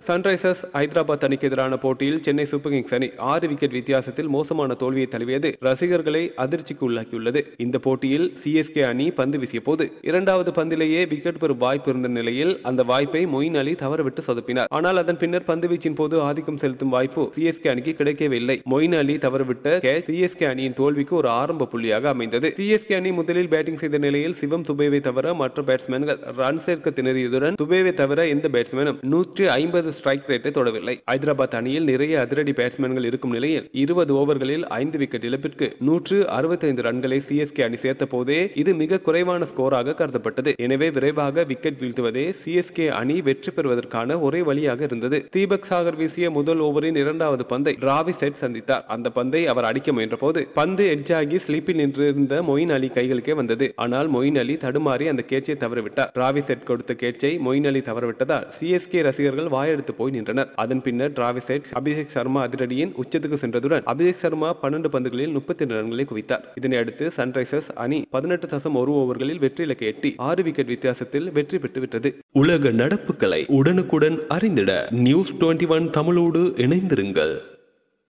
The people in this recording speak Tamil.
சன்ரைசர்ஸ் ஹைதராபாத் அணிக்கு எதிரான போட்டியில் சென்னை சூப்பர் கிங்ஸ் அணி ஆறு விக்கெட் வித்தியாசத்தில் மோசமான தோல்வியை தழுவியது ரசிகர்களை அதிர்ச்சிக்கு உள்ளாக்கியுள்ளது இந்த போட்டியில் சிஎஸ்கே அணி பந்து வீசிய போது இரண்டாவது பந்திலேயே விக்கெட் பெறும் வாய்ப்பு இருந்த நிலையில் அந்த வாய்ப்பை மொயின் அலி தவறவிட்டு சொதப்பினார் ஆனால் அதன் பின்னர் பந்து வீச்சின் போது ஆதிக்கம் செலுத்தும் வாய்ப்பு சிஎஸ்கே அணிக்கு கிடைக்கவே இல்லை மொயின் அலி தவறவிட்ட கேட்ச் சிஎஸ்கே அணியின் தோல்விக்கு ஒரு ஆரம்ப புள்ளியாக அமைந்தது சிஎஸ்கே அணி முதலில் பேட்டிங் செய்த நிலையில் சிவம் துபேவை தவிர மற்ற பேட்ஸ்மேன்கள் ரன் சேர்க்க திணறியதுடன் துபேவை தவிர எந்த பேட்ஸ்மேனும் நூற்றி ஐம்பது ஸ்ட்ரைக் ரேட்டை தொடவில்லை ஹைதராபாத் அணியில் நிறைய அதிரடி பேட்ஸ்மேன்கள் இருக்கும் நிலையில் இருபது ஓவர்களில் ஐந்து விக்கெட் இழப்பிற்கு நூற்று அறுபத்தைந்து ரன்களை சிஎஸ்கே அணி சேர்த்த போதே இது மிக குறைவான ஸ்கோராக கருதப்பட்டது எனவே விரைவாக விக்கெட் வீழ்த்துவதே சிஎஸ்கே அணி வெற்றி பெறுவதற்கான ஒரே வழியாக இருந்தது தீபக் சாகர் வீசிய முதல் ஓவரின் இரண்டாவது பந்தை ராவி செட் சந்தித்தார் அந்த பந்தை அவர் அடிக்க முயன்ற போது பந்து எட்ஜாகி ஸ்லீப்பில் நின்றிருந்த மொயின் அலி கைகளுக்கே வந்தது ஆனால் மொயின் அலி தடுமாறி அந்த கேட்சை தவறவிட்டார் ராவி செட் கொடுத்த கேட்சை மொயின் அலி தவறவிட்டதால் சிஎஸ்கே ரசிகர்கள் வாயெடுத்து போய் நின்றனர் அதன் பின்னர் டிராவிஸ் செட் அபிஷேக் சர்மா அதிரடியின் உச்சத்துக்கு சென்றதுடன் அபிஷேக் சர்மா பன்னெண்டு பந்துகளில் முப்பத்தி ரன்களை குவித்தார் இதனை அடுத்து சன்ரைசர்ஸ் அணி பதினெட்டு தசம் ஒரு ஓவர்களில் வெற்றி இலக்கை எட்டி ஆறு விக்கெட் வித்தியாசத்தில் வெற்றி பெற்று விட்டது உலக நடப்புகளை உடனுக்குடன் அறிந்திட நியூஸ் டுவெண்ட்டி ஒன் தமிழோடு இணைந்திருங்கள்